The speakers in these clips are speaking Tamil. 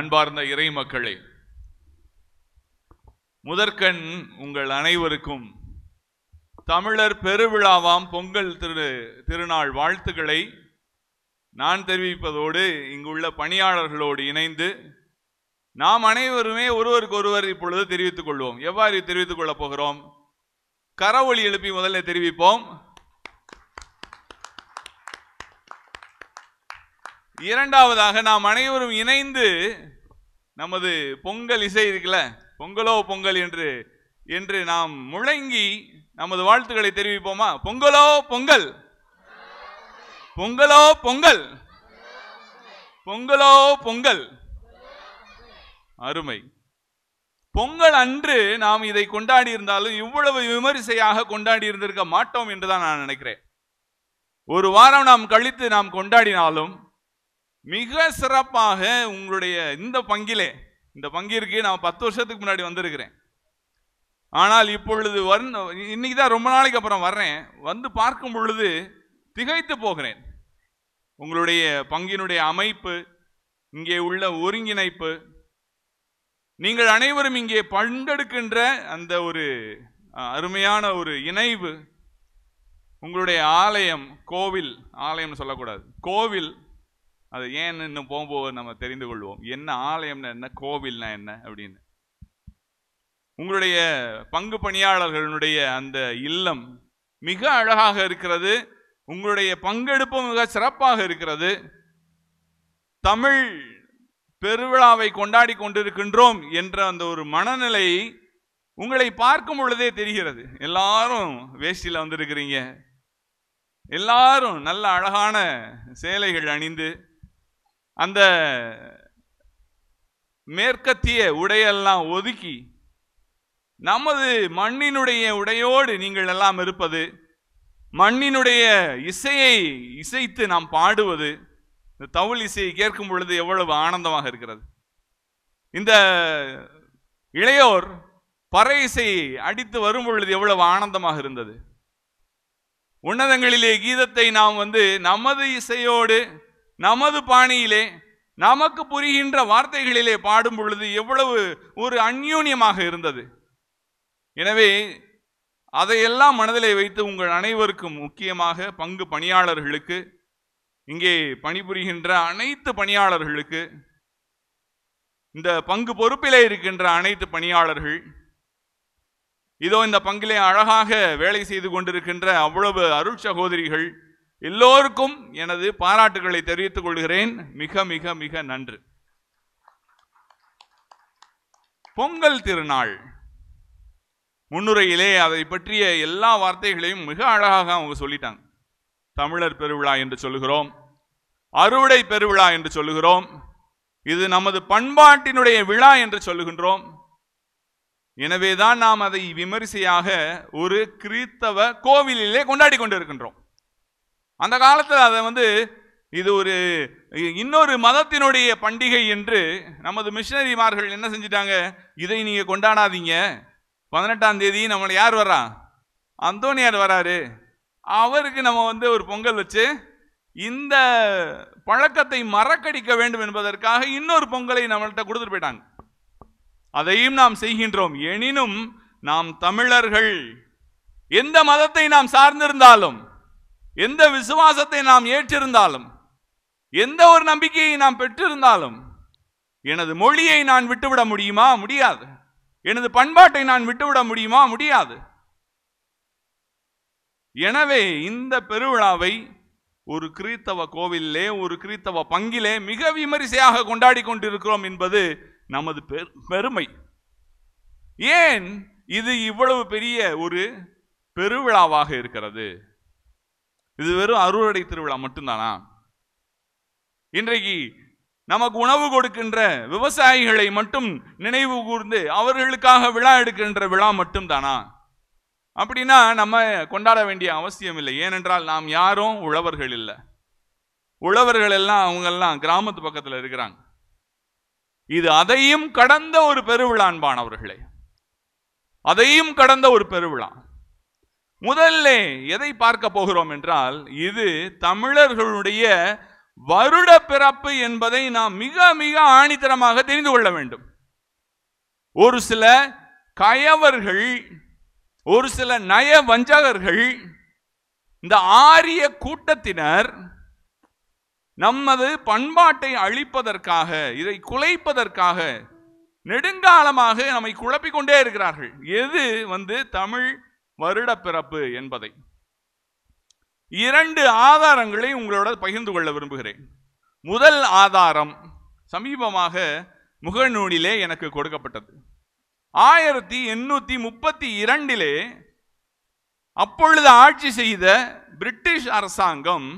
அன்பார்ந்த இறை மக்களே முதற்கண் உங்கள் அனைவருக்கும் தமிழர் பெருவிழாவாம் பொங்கல் திரு திருநாள் வாழ்த்துக்களை நான் தெரிவிப்பதோடு இங்குள்ள பணியாளர்களோடு இணைந்து நாம் அனைவருமே ஒருவருக்கு ஒருவர் இப்பொழுது தெரிவித்துக் கொள்வோம் எவ்வாறு தெரிவித்துக் கொள்ளப் போகிறோம் கரவொலி எழுப்பி முதல்ல தெரிவிப்போம் இரண்டாவதாக நாம் அனைவரும் இணைந்து நமது பொங்கல் இசை இருக்குல்ல பொங்கலோ பொங்கல் என்று என்று நாம் முழங்கி நமது வாழ்த்துக்களை தெரிவிப்போமா பொங்கலோ பொங்கல் பொங்கலோ பொங்கல் பொங்கலோ பொங்கல் அருமை பொங்கல் அன்று நாம் இதை கொண்டாடி இருந்தாலும் இவ்வளவு விமரிசையாக கொண்டாடி இருந்திருக்க மாட்டோம் என்றுதான் நான் நினைக்கிறேன் ஒரு வாரம் நாம் கழித்து நாம் கொண்டாடினாலும் மிக சிறப்பாக உங்களுடைய இந்த பங்கிலே இந்த பங்கிற்கு நான் பத்து வருஷத்துக்கு முன்னாடி வந்திருக்கிறேன் ஆனால் இப்பொழுது வந்து இன்னைக்கு தான் ரொம்ப நாளைக்கு அப்புறம் வர்றேன் வந்து பார்க்கும் பொழுது திகைத்து போகிறேன் உங்களுடைய பங்கினுடைய அமைப்பு இங்கே உள்ள ஒருங்கிணைப்பு நீங்கள் அனைவரும் இங்கே பங்கெடுக்கின்ற அந்த ஒரு அஹ், அருமையான ஒரு இணைவு உங்களுடைய ஆலயம் கோவில் ஆலயம்னு சொல்லக்கூடாது கோவில் அது ஏன் இன்னும் போகும்போது நம்ம தெரிந்து கொள்வோம் என்ன ஆலயம்னா என்ன கோவில்னா என்ன அப்படின்னு உங்களுடைய பங்கு பணியாளர்களுடைய அந்த இல்லம் மிக அழகாக இருக்கிறது உங்களுடைய பங்கெடுப்பும் மிக சிறப்பாக இருக்கிறது தமிழ் பெருவிழாவை கொண்டாடி கொண்டிருக்கின்றோம் என்ற அந்த ஒரு மனநிலை உங்களை பார்க்கும் பொழுதே தெரிகிறது எல்லாரும் வேஷ்டியில் வந்திருக்கிறீங்க எல்லாரும் நல்ல அழகான சேலைகள் அணிந்து அந்த மேற்கத்திய உடையெல்லாம் ஒதுக்கி நமது மண்ணினுடைய உடையோடு நீங்கள் எல்லாம் இருப்பது மண்ணினுடைய இசையை இசைத்து நாம் பாடுவது இந்த தவுள் இசையை கேட்கும் பொழுது எவ்வளவு ஆனந்தமாக இருக்கிறது இந்த இளையோர் பறை இசையை அடித்து வரும் பொழுது எவ்வளவு ஆனந்தமாக இருந்தது உன்னதங்களிலே கீதத்தை நாம் வந்து நமது இசையோடு நமது பாணியிலே நமக்கு புரிகின்ற வார்த்தைகளிலே பாடும் பொழுது எவ்வளவு ஒரு அந்யூன்யமாக இருந்தது எனவே அதையெல்லாம் மனதிலே வைத்து உங்கள் அனைவருக்கும் முக்கியமாக பங்கு பணியாளர்களுக்கு இங்கே பணிபுரிகின்ற அனைத்து பணியாளர்களுக்கு இந்த பங்கு பொறுப்பிலே இருக்கின்ற அனைத்து பணியாளர்கள் இதோ இந்த பங்கிலே அழகாக வேலை செய்து கொண்டிருக்கின்ற அவ்வளவு அருள் சகோதரிகள் எல்லோருக்கும் எனது பாராட்டுகளை தெரிவித்துக் கொள்கிறேன் மிக மிக மிக நன்று பொங்கல் திருநாள் முன்னுரையிலே அதை பற்றிய எல்லா வார்த்தைகளையும் மிக அழகாக அவங்க சொல்லிட்டாங்க தமிழர் பெருவிழா என்று சொல்லுகிறோம் அறுவடை பெருவிழா என்று சொல்லுகிறோம் இது நமது பண்பாட்டினுடைய விழா என்று சொல்லுகின்றோம் எனவேதான் நாம் அதை விமரிசையாக ஒரு கிறித்தவ கோவிலிலே கொண்டாடி கொண்டிருக்கின்றோம் அந்த காலத்தில் அதை வந்து இது ஒரு இன்னொரு மதத்தினுடைய பண்டிகை என்று நமது மிஷனரிமார்கள் என்ன செஞ்சிட்டாங்க இதை நீங்க கொண்டாடாதீங்க பதினெட்டாம் தேதி நம்மளை யார் வர்றா அந்தோனியார் வராரு அவருக்கு நம்ம வந்து ஒரு பொங்கல் வச்சு இந்த பழக்கத்தை மறக்கடிக்க வேண்டும் என்பதற்காக இன்னொரு பொங்கலை நம்மள்கிட்ட கொடுத்துட்டு போயிட்டாங்க அதையும் நாம் செய்கின்றோம் எனினும் நாம் தமிழர்கள் எந்த மதத்தை நாம் சார்ந்திருந்தாலும் எந்த விசுவாசத்தை நாம் ஏற்றிருந்தாலும் எந்த ஒரு நம்பிக்கையை நாம் பெற்றிருந்தாலும் எனது மொழியை நான் விட்டுவிட முடியுமா முடியாது எனது பண்பாட்டை நான் விட்டுவிட முடியுமா முடியாது எனவே இந்த பெருவிழாவை ஒரு கிறித்தவ கோவிலே ஒரு கிறித்தவ பங்கிலே மிக விமரிசையாக கொண்டாடி கொண்டிருக்கிறோம் என்பது நமது பெரு- பெருமை ஏன் இது இவ்வளவு பெரிய ஒரு பெருவிழாவாக இருக்கிறது இது வெறும் அறுவடை திருவிழா மட்டும்தானா இன்றைக்கு நமக்கு உணவு கொடுக்கின்ற விவசாயிகளை மட்டும் நினைவு கூர்ந்து அவர்களுக்காக விழா எடுக்கின்ற விழா மட்டும்தானா அப்படின்னா நம்ம கொண்டாட வேண்டிய அவசியம் இல்லை ஏனென்றால் நாம் யாரும் உழவர்கள் இல்லை உழவர்கள் எல்லாம் அவங்கெல்லாம் கிராமத்து பக்கத்தில் இருக்கிறாங்க இது அதையும் கடந்த ஒரு பெருவிழான்பானவர்களே அதையும் கடந்த ஒரு பெருவிழா முதல்ல எதை பார்க்க போகிறோம் என்றால் இது தமிழர்களுடைய வருட பிறப்பு என்பதை நாம் மிக மிக ஆணித்தரமாக தெரிந்து கொள்ள வேண்டும் ஒரு சில கயவர்கள் ஒரு சில நய வஞ்சகர்கள் இந்த ஆரிய கூட்டத்தினர் நமது பண்பாட்டை அழிப்பதற்காக இதை குலைப்பதற்காக நெடுங்காலமாக நம்மை குழப்பிக் கொண்டே இருக்கிறார்கள் எது வந்து தமிழ் வருட பிறப்பு என்பதை இரண்டு ஆதாரங்களை உங்களோட பகிர்ந்து கொள்ள விரும்புகிறேன் முதல் ஆதாரம் சமீபமாக முகநூலிலே எனக்கு கொடுக்கப்பட்டது ஆயிரத்தி எண்ணூத்தி முப்பத்தி இரண்டிலே அப்பொழுது ஆட்சி செய்த பிரிட்டிஷ் அரசாங்கம்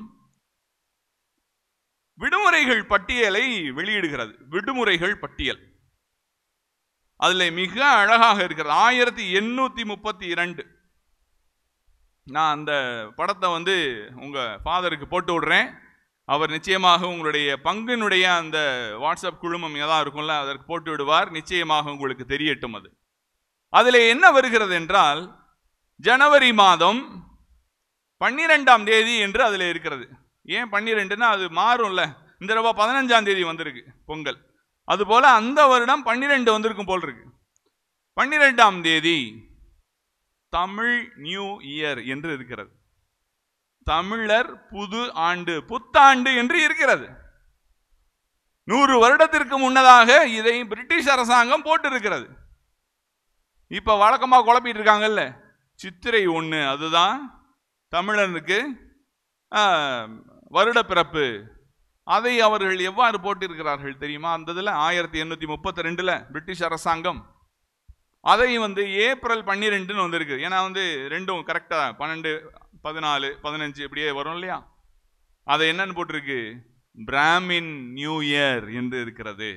விடுமுறைகள் பட்டியலை வெளியிடுகிறது விடுமுறைகள் பட்டியல் அதுல மிக அழகாக இருக்கிறது ஆயிரத்தி எண்ணூத்தி முப்பத்தி இரண்டு நான் அந்த படத்தை வந்து உங்க ஃபாதருக்கு போட்டு விடுறேன் அவர் நிச்சயமாக உங்களுடைய பங்கினுடைய அந்த வாட்ஸ்அப் குழுமம் ஏதாவது இருக்கும்ல அதற்கு போட்டு விடுவார் நிச்சயமாக உங்களுக்கு தெரியட்டும் அது அதில் என்ன வருகிறது என்றால் ஜனவரி மாதம் பன்னிரெண்டாம் தேதி என்று அதில் இருக்கிறது ஏன் பன்னிரெண்டுன்னா அது மாறும்ல இந்த தடவை பதினஞ்சாம் தேதி வந்திருக்கு பொங்கல் அதுபோல அந்த வருடம் பன்னிரெண்டு வந்திருக்கும் போல் இருக்கு பன்னிரெண்டாம் தேதி தமிழ் நியூ இயர் என்று இருக்கிறது தமிழர் புது ஆண்டு புத்தாண்டு என்று இருக்கிறது நூறு வருடத்திற்கு முன்னதாக இதை பிரிட்டிஷ் அரசாங்கம் போட்டிருக்கிறது இப்ப வழக்கமா குழப்பிட்டு இருக்காங்கல்ல சித்திரை ஒண்ணு அதுதான் தமிழனுக்கு ஆஹ், வருட பிறப்பு அதை அவர்கள் எவ்வாறு போட்டிருக்கிறார்கள் தெரியுமா அந்த இதில் ஆயிரத்தி எண்ணூற்றி முப்பத்தி ரெண்டில் பிரிட்டிஷ் அரசாங்கம் அதை வந்து ஏப்ரல் பன்னிரெண்டுன்னு வந்திருக்கு ஏன்னா வந்து ரெண்டும் கரெக்டாக பன்னெண்டு பதினாலு பதினஞ்சு இப்படியே வரும் இல்லையா அதை என்னன்னு போட்டிருக்கு பிராமின் நியூ இயர் என்று இருக்கிறது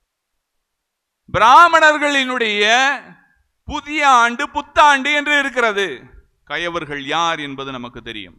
பிராமணர்களினுடைய புதிய ஆண்டு புத்தாண்டு என்று இருக்கிறது கயவர்கள் யார் என்பது நமக்கு தெரியும்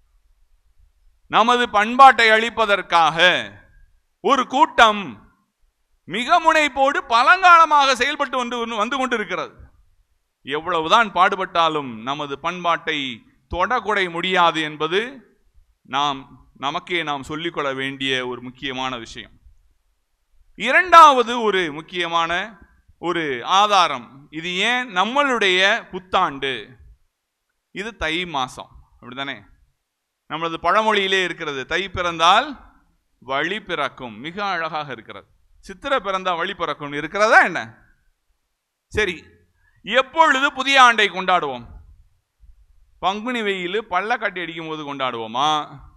நமது பண்பாட்டை அழிப்பதற்காக ஒரு கூட்டம் மிக முனைப்போடு பழங்காலமாக செயல்பட்டு வந்து வந்து கொண்டிருக்கிறது எவ்வளவுதான் பாடுபட்டாலும் நமது பண்பாட்டை தொடகுடை முடியாது என்பது நாம் நமக்கே நாம் சொல்லிக்கொள்ள வேண்டிய ஒரு முக்கியமான விஷயம் இரண்டாவது ஒரு முக்கியமான ஒரு ஆதாரம் இது ஏன் நம்மளுடைய புத்தாண்டு இது தை மாசம் அப்படிதானே நம்மளது பழமொழியிலே இருக்கிறது தை பிறந்தால் வழி பிறக்கும் மிக அழகாக இருக்கிறது சித்திரை பிறந்தா வழி பிறக்கும் இருக்கிறதா என்ன சரி எப்பொழுது புதிய ஆண்டை கொண்டாடுவோம் பங்குனி வெயில் பள்ளக்காட்டி அடிக்கும் போது கொண்டாடுவோமா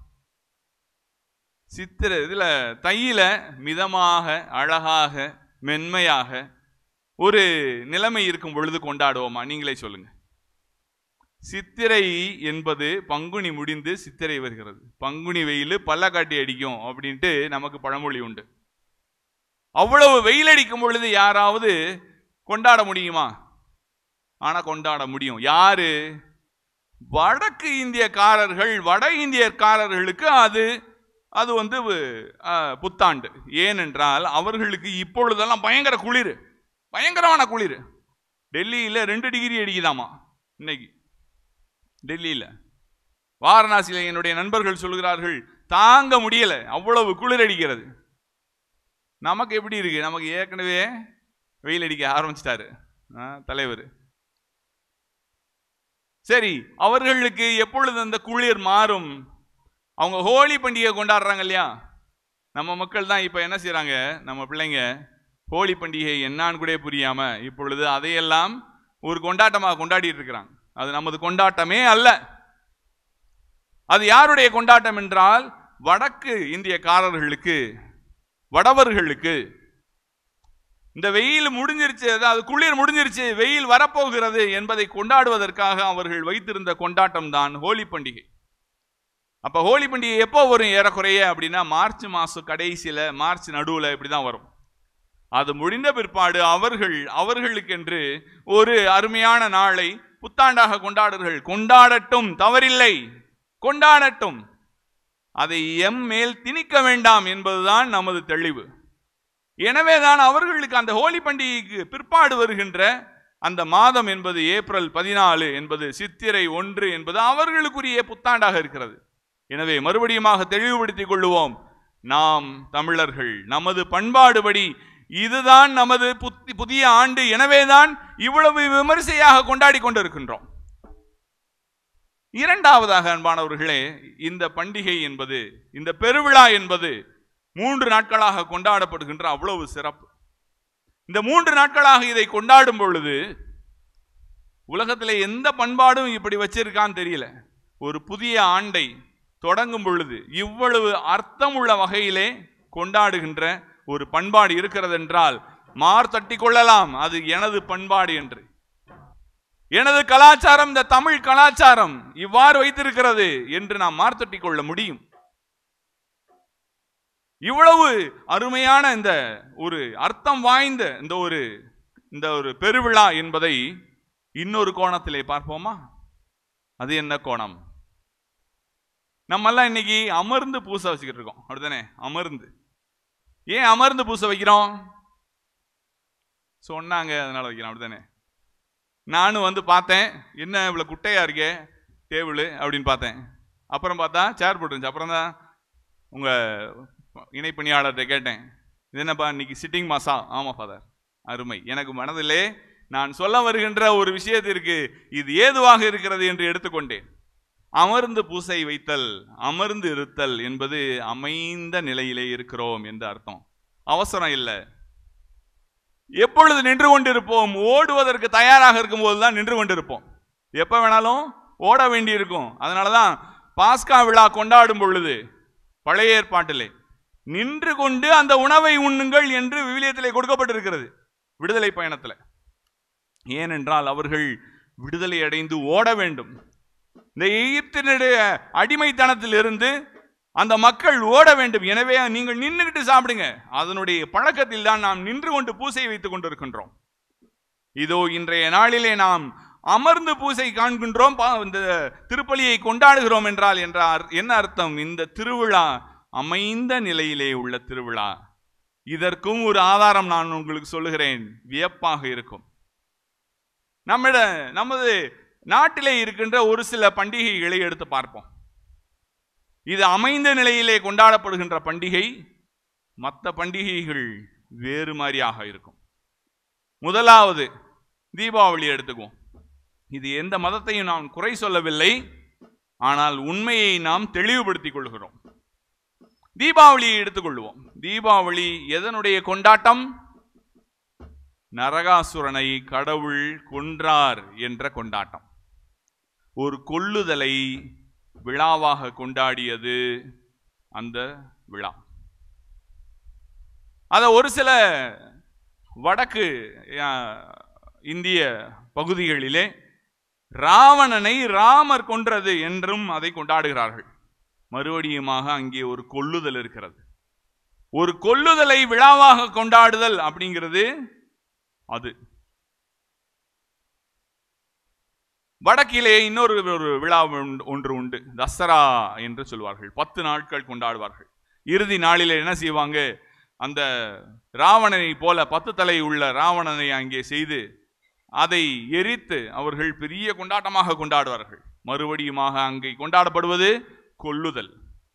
சித்திரை இதுல தையில மிதமாக அழகாக மென்மையாக ஒரு நிலைமை இருக்கும் பொழுது கொண்டாடுவோமா நீங்களே சொல்லுங்க சித்திரை என்பது பங்குனி முடிந்து சித்திரை வருகிறது பங்குனி வெயில் பள்ளக்காட்டி அடிக்கும் அப்படின்ட்டு நமக்கு பழமொழி உண்டு அவ்வளவு வெயில் அடிக்கும் பொழுது யாராவது கொண்டாட முடியுமா ஆனா கொண்டாட முடியும் யாரு வடக்கு இந்தியக்காரர்கள் வட இந்தியக்காரர்களுக்கு அது அது வந்து அஹ், புத்தாண்டு ஏனென்றால் அவர்களுக்கு இப்பொழுதெல்லாம் பயங்கர குளிர் பயங்கரமான குளிர் டெல்லியில் ரெண்டு டிகிரி அடிக்குதாமா இன்னைக்கு டெல்லியில் வாரணாசியில் என்னுடைய நண்பர்கள் சொல்கிறார்கள் தாங்க முடியல அவ்வளவு குளிர் அடிக்கிறது நமக்கு எப்படி இருக்கு நமக்கு ஏற்கனவே வெயில் அடிக்க ஆரம்பிச்சிட்டாரு ஆ, தலைவர் சரி அவர்களுக்கு எப்பொழுது அந்த குளிர் மாறும் அவங்க ஹோலி பண்டிகை கொண்டாடுறாங்க இல்லையா நம்ம மக்கள் தான் இப்போ என்ன செய்றாங்க நம்ம பிள்ளைங்க ஹோலி பண்டிகை என்னான்னு கூட புரியாம இப்பொழுது அதையெல்லாம் ஒரு கொண்டாட்டமாக கொண்டாடிட்டு இருக்கிறாங்க அது நமது கொண்டாட்டமே அல்ல அது யாருடைய கொண்டாட்டம் என்றால் வடக்கு இந்தியக்காரர்களுக்கு வடவர்களுக்கு இந்த வெயில் முடிஞ்சிருச்சு அதாவது குளிர் முடிஞ்சிருச்சு வெயில் வரப்போகிறது என்பதை கொண்டாடுவதற்காக அவர்கள் வைத்திருந்த கொண்டாட்டம் தான் ஹோலி பண்டிகை அப்ப ஹோலி பண்டிகை எப்போ வரும் ஏறக்குறைய அப்படின்னா மார்ச் மாசம் கடைசியில மார்ச் நடுவுல இப்படிதான் வரும் அது முடிந்த பிற்பாடு அவர்கள் அவர்களுக்கென்று ஒரு அருமையான நாளை புத்தாண்டாக கொண்டாடுர்கள் கொண்டாடட்டும் தவறில்லை கொண்டாடட்டும் அதை எம் மேல் திணிக்க வேண்டாம் என்பதுதான் நமது தெளிவு எனவேதான் அவர்களுக்கு அந்த ஹோலி பண்டிகைக்கு பிற்பாடு வருகின்ற அந்த மாதம் என்பது ஏப்ரல் பதினாலு என்பது சித்திரை ஒன்று என்பது அவர்களுக்குரிய புத்தாண்டாக இருக்கிறது எனவே மறுபடியுமாக தெளிவுபடுத்திக் கொள்ளுவோம் நாம் தமிழர்கள் நமது பண்பாடுபடி இதுதான் நமது புத்தி- புதிய ஆண்டு எனவேதான் இவ்வளவு விமரிசையாக கொண்டாடி கொண்டிருக்கின்றோம் இரண்டாவதாக அன்பானவர்களே இந்த பண்டிகை என்பது இந்த பெருவிழா என்பது மூன்று நாட்களாக கொண்டாடப்படுகின்ற அவ்வளவு சிறப்பு இந்த மூன்று நாட்களாக இதை கொண்டாடும் பொழுது உலகத்திலே எந்த பண்பாடும் இப்படி வச்சிருக்கான்னு தெரியல ஒரு புதிய ஆண்டை தொடங்கும் பொழுது இவ்வளவு அர்த்தமுள்ள வகையிலே கொண்டாடுகின்ற ஒரு பண்பாடு இருக்கிறது என்றால் மார் தட்டி கொள்ளலாம் அது எனது பண்பாடு என்று எனது கலாச்சாரம் இந்த தமிழ் கலாச்சாரம் இவ்வாறு வைத்திருக்கிறது என்று நாம் மார்த்தட்டி கொள்ள முடியும் இவ்வளவு அருமையான இந்த ஒரு அர்த்தம் வாய்ந்த இந்த ஒரு இந்த ஒரு பெருவிழா என்பதை இன்னொரு கோணத்திலே பார்ப்போமா அது என்ன கோணம் நம்மெல்லாம் இன்னைக்கு அமர்ந்து பூசை வச்சுக்கிட்டு இருக்கோம் அப்படிதானே அமர்ந்து ஏன் அமர்ந்து பூசை வைக்கிறோம் சொன்னாங்க அதனால வைக்கிறோம் அப்படிதானே நானும் வந்து பார்த்தேன் என்ன இவ்வளோ குட்டையா இருக்கே டேபிள் அப்படின்னு பார்த்தேன் அப்புறம் பார்த்தா சேர் போட்டுருந்துச்சு அப்புறம் தான் உங்கள் இணைப்பணியாளர்கிட்ட கேட்டேன் இது என்னப்பா இன்னைக்கு சிட்டிங் மாசா ஆமாம் ஃபாதர் அருமை எனக்கு மனதிலே நான் சொல்ல வருகின்ற ஒரு விஷயத்திற்கு இது ஏதுவாக இருக்கிறது என்று எடுத்துக்கொண்டேன் அமர்ந்து பூசை வைத்தல் அமர்ந்து இருத்தல் என்பது அமைந்த நிலையிலே இருக்கிறோம் என்று அர்த்தம் அவசரம் இல்லை எப்பொழுது நின்று கொண்டிருப்போம் ஓடுவதற்கு தயாராக இருக்கும்போது தான் நின்று கொண்டிருப்போம் எப்ப வேணாலும் ஓட வேண்டி இருக்கும் அதனாலதான் பாஸ்கா விழா கொண்டாடும் பொழுது பழைய ஏற்பாட்டிலே நின்று கொண்டு அந்த உணவை உண்ணுங்கள் என்று விவிலியத்திலே கொடுக்கப்பட்டிருக்கிறது விடுதலை பயணத்தில் ஏனென்றால் அவர்கள் விடுதலை அடைந்து ஓட வேண்டும் இந்த எகிப்தினுடைய அடிமைத்தனத்திலிருந்து அந்த மக்கள் ஓட வேண்டும் எனவே நீங்கள் நின்றுகிட்டு சாப்பிடுங்க அதனுடைய பழக்கத்தில் தான் நாம் நின்று கொண்டு பூசை வைத்துக் கொண்டிருக்கின்றோம் இதோ இன்றைய நாளிலே நாம் அமர்ந்து பூசை காண்கின்றோம் பா- இந்த திருப்பலியை கொண்டாடுகிறோம் என்றால் என்றார் என்ன அர்த்தம் இந்த திருவிழா அமைந்த நிலையிலே உள்ள திருவிழா இதற்கும் ஒரு ஆதாரம் நான் உங்களுக்கு சொல்லுகிறேன் வியப்பாக இருக்கும் நம்மிட நமது நாட்டிலே இருக்கின்ற ஒரு சில பண்டிகைகளை எடுத்து பார்ப்போம் இது அமைந்த நிலையிலே கொண்டாடப்படுகின்ற பண்டிகை மற்ற பண்டிகைகள் வேறு மாதிரியாக இருக்கும் முதலாவது தீபாவளி எடுத்துக்குவோம் இது எந்த மதத்தையும் நாம் குறை சொல்லவில்லை ஆனால் உண்மையை நாம் தெளிவுபடுத்திக் கொள்கிறோம் தீபாவளியை எடுத்துக்கொள்வோம் தீபாவளி எதனுடைய கொண்டாட்டம் நரகாசுரனை கடவுள் கொன்றார் என்ற கொண்டாட்டம் ஒரு கொல்லுதலை விழாவாக கொண்டாடியது அந்த விழா அத ஒரு சில வடக்கு அஹ், இந்திய பகுதிகளிலே ராவணனை ராமர் கொன்றது என்றும் அதை கொண்டாடுகிறார்கள் மறுபடியுமாக அங்கே ஒரு கொல்லுதல் இருக்கிறது ஒரு கொல்லுதலை விழாவாக கொண்டாடுதல் அப்படிங்கிறது அது வடக்கிலே இன்னொரு ஒரு விழா உண்டு- ஒன்று உண்டு தசரா என்று சொல்வார்கள் பத்து நாட்கள் கொண்டாடுவார்கள் இறுதி நாளிலே என்ன செய்வாங்க அந்த ராவணனை போல பத்து தலை உள்ள ராவணனை அங்கே செய்து அதை எரித்து அவர்கள் பெரிய கொண்டாட்டமாக கொண்டாடுவார்கள் மறுபடியுமாக அங்கே கொண்டாடப்படுவது கொல்லுதல்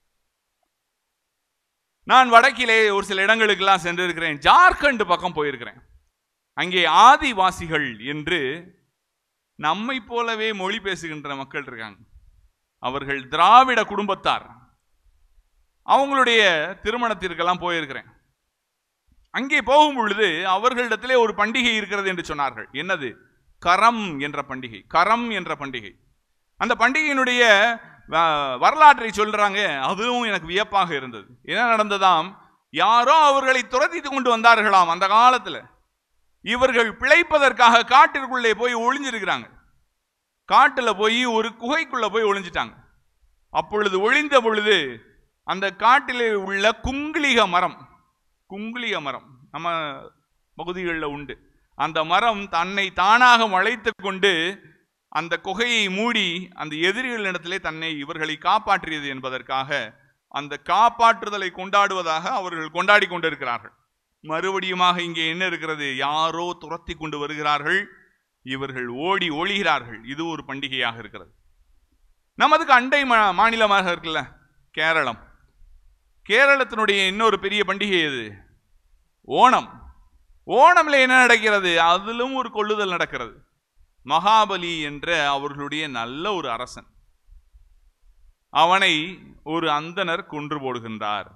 நான் வடக்கிலே ஒரு சில இடங்களுக்கெல்லாம் சென்றிருக்கிறேன் ஜார்க்கண்ட் பக்கம் போயிருக்கிறேன் அங்கே ஆதிவாசிகள் என்று நம்மை போலவே மொழி பேசுகின்ற மக்கள் இருக்காங்க அவர்கள் திராவிட குடும்பத்தார் அவங்களுடைய திருமணத்திற்கெல்லாம் போயிருக்கிறேன் அங்கே போகும் பொழுது அவர்களிடத்திலே ஒரு பண்டிகை இருக்கிறது என்று சொன்னார்கள் என்னது கரம் என்ற பண்டிகை கரம் என்ற பண்டிகை அந்த பண்டிகையினுடைய வ- வரலாற்றை சொல்றாங்க அதுவும் எனக்கு வியப்பாக இருந்தது என்ன நடந்ததாம் யாரோ அவர்களை துரத்தி கொண்டு வந்தார்களாம் அந்த காலத்துல இவர்கள் பிழைப்பதற்காக காட்டிற்குள்ளே போய் ஒளிஞ்சிருக்கிறாங்க காட்டுல போய் ஒரு குகைக்குள்ள போய் ஒளிஞ்சிட்டாங்க அப்பொழுது ஒளிந்த பொழுது அந்த காட்டிலே உள்ள குங்கிலிக மரம் குங்கிலிக மரம் நம்ம பகுதிகளில் உண்டு அந்த மரம் தன்னை தானாக வளைத்து கொண்டு அந்த குகையை மூடி அந்த எதிரிகளிடத்திலே தன்னை இவர்களை காப்பாற்றியது என்பதற்காக அந்த காப்பாற்றுதலை கொண்டாடுவதாக அவர்கள் கொண்டாடி கொண்டிருக்கிறார்கள் மறுபடியுமாக இங்கே என்ன இருக்கிறது யாரோ துரத்தி கொண்டு வருகிறார்கள் இவர்கள் ஓடி ஒளிகிறார்கள் இது ஒரு பண்டிகையாக இருக்கிறது நமதுக்கு அண்டை மா- மாநிலமாக இருக்குல்ல கேரளம் கேரளத்தினுடைய இன்னொரு பெரிய பண்டிகை எது ஓணம் ஓணம்ல என்ன நடக்கிறது அதிலும் ஒரு கொள்ளுதல் நடக்கிறது மகாபலி என்ற அவர்களுடைய நல்ல ஒரு அரசன் அவனை ஒரு அந்தனர் கொன்று போடுகின்றார்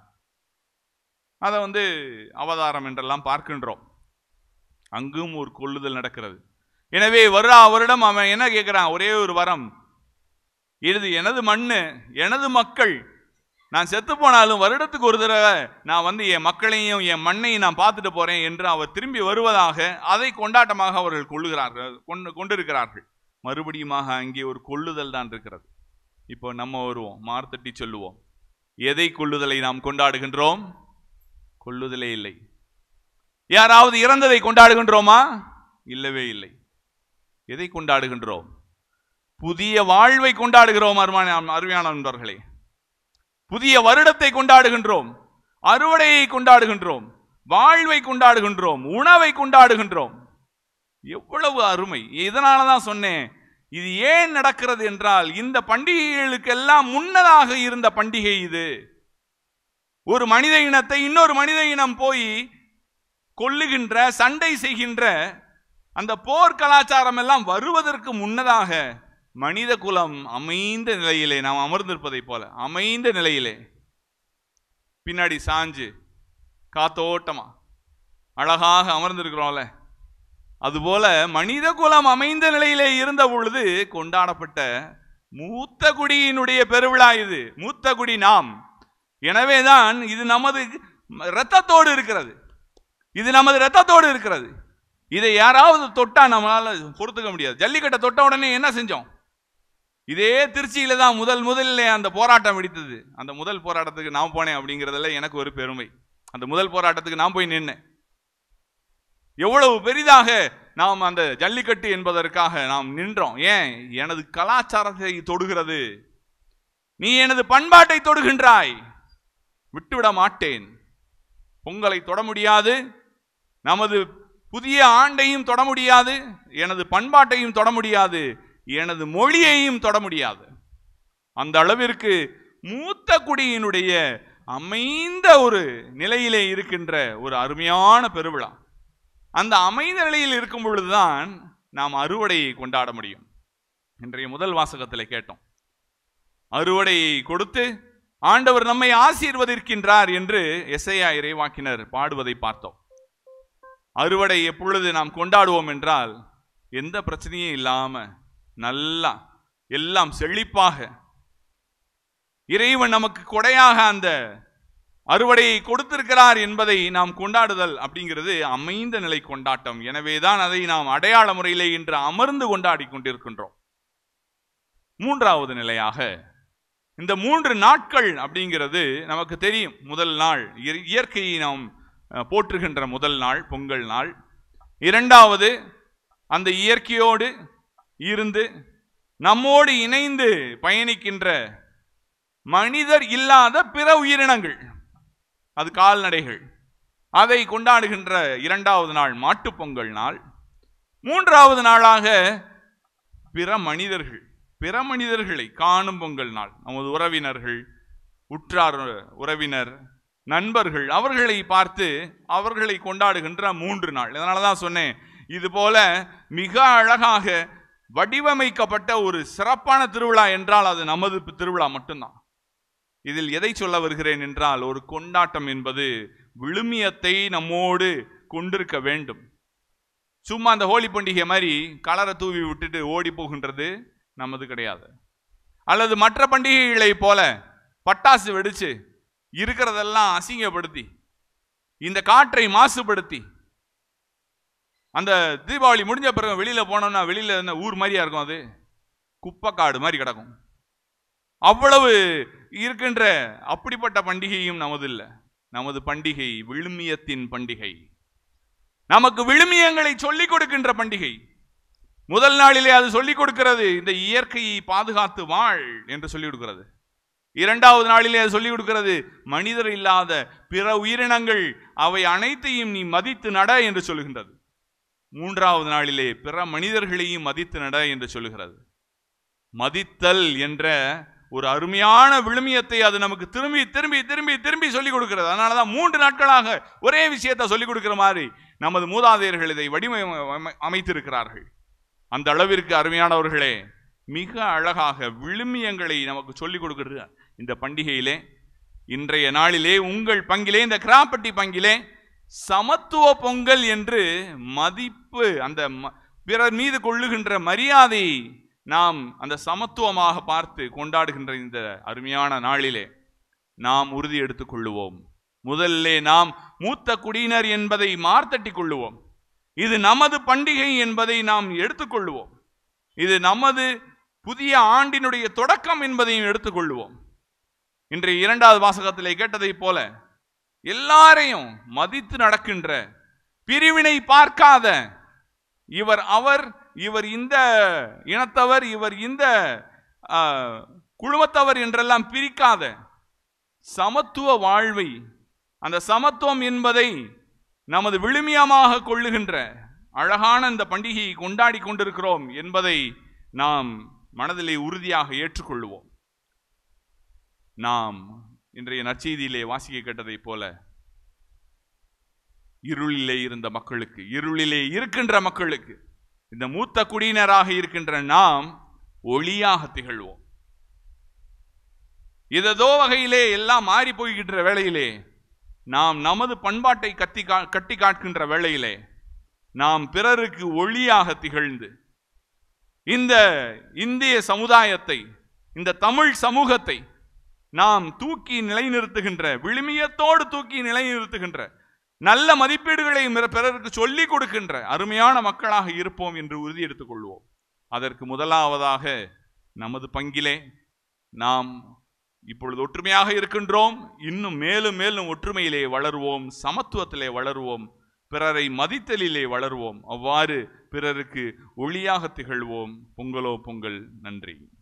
அதை வந்து அவதாரம் என்றெல்லாம் பார்க்கின்றோம் அங்கும் ஒரு கொள்ளுதல் நடக்கிறது எனவே வருடா வருடம் அவன் என்ன கேட்கிறான் ஒரே ஒரு வரம் இது எனது மண்ணு எனது மக்கள் நான் செத்து போனாலும் வருடத்துக்கு ஒரு தடவை நான் வந்து என் மக்களையும் என் மண்ணையும் நான் பார்த்துட்டு போறேன் என்று அவர் திரும்பி வருவதாக அதை கொண்டாட்டமாக அவர்கள் கொள்ளுகிறார்கள் கொண்டு கொண்டிருக்கிறார்கள் மறுபடியுமாக அங்கே ஒரு கொள்ளுதல் தான் இருக்கிறது இப்போ நம்ம வருவோம் மார்த்தட்டி சொல்லுவோம் எதை கொள்ளுதலை நாம் கொண்டாடுகின்றோம் கொள்ளுதலே இல்லை யாராவது இறந்ததை கொண்டாடுகின்றோமா இல்லவே இல்லை எதை கொண்டாடுகின்றோம் புதிய வாழ்வை கொண்டாடுகிறோம் அருமான அருமையான நண்பர்களே புதிய வருடத்தை கொண்டாடுகின்றோம் அறுவடையை கொண்டாடுகின்றோம் வாழ்வை கொண்டாடுகின்றோம் உணவை கொண்டாடுகின்றோம் எவ்வளவு அருமை இதனால தான் சொன்னேன் இது ஏன் நடக்கிறது என்றால் இந்த பண்டிகைகளுக்கெல்லாம் முன்னதாக இருந்த பண்டிகை இது ஒரு மனித இனத்தை இன்னொரு மனித இனம் போய் கொல்லுகின்ற சண்டை செய்கின்ற அந்த போர் கலாச்சாரம் எல்லாம் வருவதற்கு முன்னதாக மனித குலம் அமைந்த நிலையிலே நாம் அமர்ந்திருப்பதை போல அமைந்த நிலையிலே பின்னாடி சாஞ்சு காத்தோட்டமா அழகாக அமர்ந்திருக்கிறோம்ல அதுபோல மனித குலம் அமைந்த நிலையிலே இருந்த பொழுது கொண்டாடப்பட்ட மூத்த குடியினுடைய பெருவிழா இது மூத்த குடி நாம் எனவேதான் இது நமது இரத்தத்தோடு இருக்கிறது இது நமது இரத்தத்தோடு இருக்கிறது இதை யாராவது தொட்டா நம்மளால பொறுத்துக்க முடியாது ஜல்லிக்கட்டை தொட்ட உடனே என்ன செஞ்சோம் இதே திருச்சியில தான் முதல் முதல்ல அந்த போராட்டம் வெடித்தது அந்த முதல் போராட்டத்துக்கு நான் போனேன் அப்படிங்கிறதுல எனக்கு ஒரு பெருமை அந்த முதல் போராட்டத்துக்கு நான் போய் நின்னேன் எவ்வளவு பெரிதாக நாம் அந்த ஜல்லிக்கட்டு என்பதற்காக நாம் நின்றோம் ஏன் எனது கலாச்சாரத்தை தொடுகிறது நீ எனது பண்பாட்டை தொடுகின்றாய் விட்டுவிட மாட்டேன் பொங்கலை தொட முடியாது நமது புதிய ஆண்டையும் தொட முடியாது எனது பண்பாட்டையும் தொட முடியாது எனது மொழியையும் தொட முடியாது அந்த அளவிற்கு மூத்த குடியினுடைய அமைந்த ஒரு நிலையிலே இருக்கின்ற ஒரு அருமையான பெருவிழா அந்த அமைந்த நிலையில் இருக்கும் பொழுதுதான் நாம் அறுவடையை கொண்டாட முடியும் இன்றைய முதல் வாசகத்தில் கேட்டோம் அறுவடையை கொடுத்து ஆண்டவர் நம்மை ஆசீர்வதிக்கின்றார் என்று எஸ்ஐயா இறைவாக்கினர் பாடுவதை பார்த்தோம் அறுவடை எப்பொழுது நாம் கொண்டாடுவோம் என்றால் எந்த பிரச்சனையும் இல்லாம நல்லா எல்லாம் செழிப்பாக இறைவன் நமக்கு கொடையாக அந்த அறுவடையை கொடுத்திருக்கிறார் என்பதை நாம் கொண்டாடுதல் அப்படிங்கிறது அமைந்த நிலை கொண்டாட்டம் எனவேதான் அதை நாம் அடையாள முறையிலே இன்று அமர்ந்து கொண்டாடி கொண்டிருக்கின்றோம் மூன்றாவது நிலையாக இந்த மூன்று நாட்கள் அப்படிங்கிறது நமக்கு தெரியும் முதல் நாள் இய- இயற்கையை நாம் அஹ், போற்றுகின்ற முதல் நாள் பொங்கல் நாள் இரண்டாவது அந்த இயற்கையோடு இருந்து நம்மோடு இணைந்து பயணிக்கின்ற மனிதர் இல்லாத பிற உயிரினங்கள் அது கால்நடைகள் அதை கொண்டாடுகின்ற இரண்டாவது நாள் மாட்டுப் பொங்கல் நாள் மூன்றாவது நாளாக பிற மனிதர்கள் பிற மனிதர்களை காணும் பொங்கல் நாள் நமது உறவினர்கள் உற்றார் உறவினர் நண்பர்கள் அவர்களை பார்த்து அவர்களை கொண்டாடுகின்ற மூன்று நாள் அதனால தான் சொன்னேன் இது போல மிக அழகாக வடிவமைக்கப்பட்ட ஒரு சிறப்பான திருவிழா என்றால் அது நமது திருவிழா மட்டும்தான் இதில் எதை சொல்ல வருகிறேன் என்றால் ஒரு கொண்டாட்டம் என்பது விழுமியத்தை நம்மோடு கொண்டிருக்க வேண்டும் சும்மா அந்த ஹோலி பண்டிகை மாதிரி கலரை தூவி விட்டுட்டு ஓடி போகின்றது நமது கிடையாது அல்லது மற்ற பண்டிகைகளைப் போல பட்டாசு வெடிச்சு இருக்கிறதெல்லாம் அசிங்கப்படுத்தி இந்த காற்றை மாசுபடுத்தி அந்த தீபாவளி முடிஞ்ச பிறகு வெளியில போனோம்னா வெளியில என்ன ஊர் மாதிரியா இருக்கும் அது குப்பைக்காடு மாதிரி கிடக்கும் அவ்வளவு இருக்கின்ற அப்படிப்பட்ட பண்டிகையும் நமது இல்லை நமது பண்டிகை விழுமியத்தின் பண்டிகை நமக்கு விழுமியங்களை சொல்லிக் கொடுக்கின்ற பண்டிகை முதல் நாளிலே அது சொல்லிக் கொடுக்கிறது இந்த இயற்கையை பாதுகாத்து வாழ் என்று சொல்லிக் கொடுக்கிறது இரண்டாவது நாளிலே அது சொல்லிக் கொடுக்கிறது மனிதர் இல்லாத பிற உயிரினங்கள் அவை அனைத்தையும் நீ மதித்து நட என்று சொல்லுகின்றது மூன்றாவது நாளிலே பிற மனிதர்களையும் மதித்து நட என்று சொல்லுகிறது மதித்தல் என்ற ஒரு அருமையான விழுமியத்தை அது நமக்கு திரும்பி திரும்பி திரும்பி திரும்பி சொல்லிக் கொடுக்கிறது அதனால தான் மூன்று நாட்களாக ஒரே விஷயத்தை சொல்லிக் கொடுக்கிற மாதிரி நமது மூதாதையர்கள் இதை வடிவ அமைத்திருக்கிறார்கள் அந்த அளவிற்கு அருமையானவர்களே மிக அழகாக விழுமியங்களை நமக்கு சொல்லிக் கொடுக்கிறது இந்த பண்டிகையிலே இன்றைய நாளிலே உங்கள் பங்கிலே இந்த கிராப்பட்டி பங்கிலே சமத்துவ பொங்கல் என்று மதிப்பு அந்த ம- பிறர் மீது கொள்ளுகின்ற மரியாதையை நாம் அந்த சமத்துவமாக பார்த்து கொண்டாடுகின்ற இந்த அருமையான நாளிலே நாம் உறுதி எடுத்துக் கொள்ளுவோம் முதல்லே நாம் மூத்த குடியினர் என்பதை மார்த்தட்டிக் கொள்ளுவோம் இது நமது பண்டிகை என்பதை நாம் எடுத்துக்கொள்ளுவோம் இது நமது புதிய ஆண்டினுடைய தொடக்கம் என்பதையும் எடுத்துக்கொள்ளுவோம் இன்றைய இரண்டாவது வாசகத்திலே கேட்டதைப் போல எல்லாரையும் மதித்து நடக்கின்ற பிரிவினை பார்க்காத இவர் அவர் இவர் இந்த இனத்தவர் இவர் இந்த ஆ, குழுமத்தவர் என்றெல்லாம் பிரிக்காத சமத்துவ வாழ்வை அந்த சமத்துவம் என்பதை நமது விழுமியமாக கொள்ளுகின்ற அழகான இந்த பண்டிகையை கொண்டாடி கொண்டிருக்கிறோம் என்பதை நாம் மனதிலே உறுதியாக ஏற்றுக்கொள்வோம் நாம் இன்றைய நற்செய்தியிலே வாசிக்க கேட்டதைப் போல இருளிலே இருந்த மக்களுக்கு இருளிலே இருக்கின்ற மக்களுக்கு இந்த மூத்த குடியினராக இருக்கின்ற நாம் ஒளியாக திகழ்வோம் இததோ வகையிலே எல்லாம் மாறி போய்கின்ற வேளையிலே நாம் நமது பண்பாட்டை கத்தி கா கட்டி காட்கின்ற வேளையிலே நாம் பிறருக்கு ஒளியாக திகழ்ந்து இந்த இந்திய சமுதாயத்தை இந்த தமிழ் சமூகத்தை நாம் தூக்கி நிலைநிறுத்துகின்ற விழுமியத்தோடு தூக்கி நிலைநிறுத்துகின்ற நல்ல மதிப்பீடுகளை மிர- பிறருக்கு சொல்லிக் கொடுக்கின்ற அருமையான மக்களாக இருப்போம் என்று உறுதி எடுத்துக் கொள்வோம் அதற்கு முதலாவதாக நமது பங்கிலே நாம் இப்பொழுது ஒற்றுமையாக இருக்கின்றோம் இன்னும் மேலும் மேலும் ஒற்றுமையிலே வளருவோம் சமத்துவத்திலே வளருவோம் பிறரை மதித்தலிலே வளருவோம் அவ்வாறு பிறருக்கு ஒளியாக திகழ்வோம் பொங்கலோ பொங்கல் நன்றி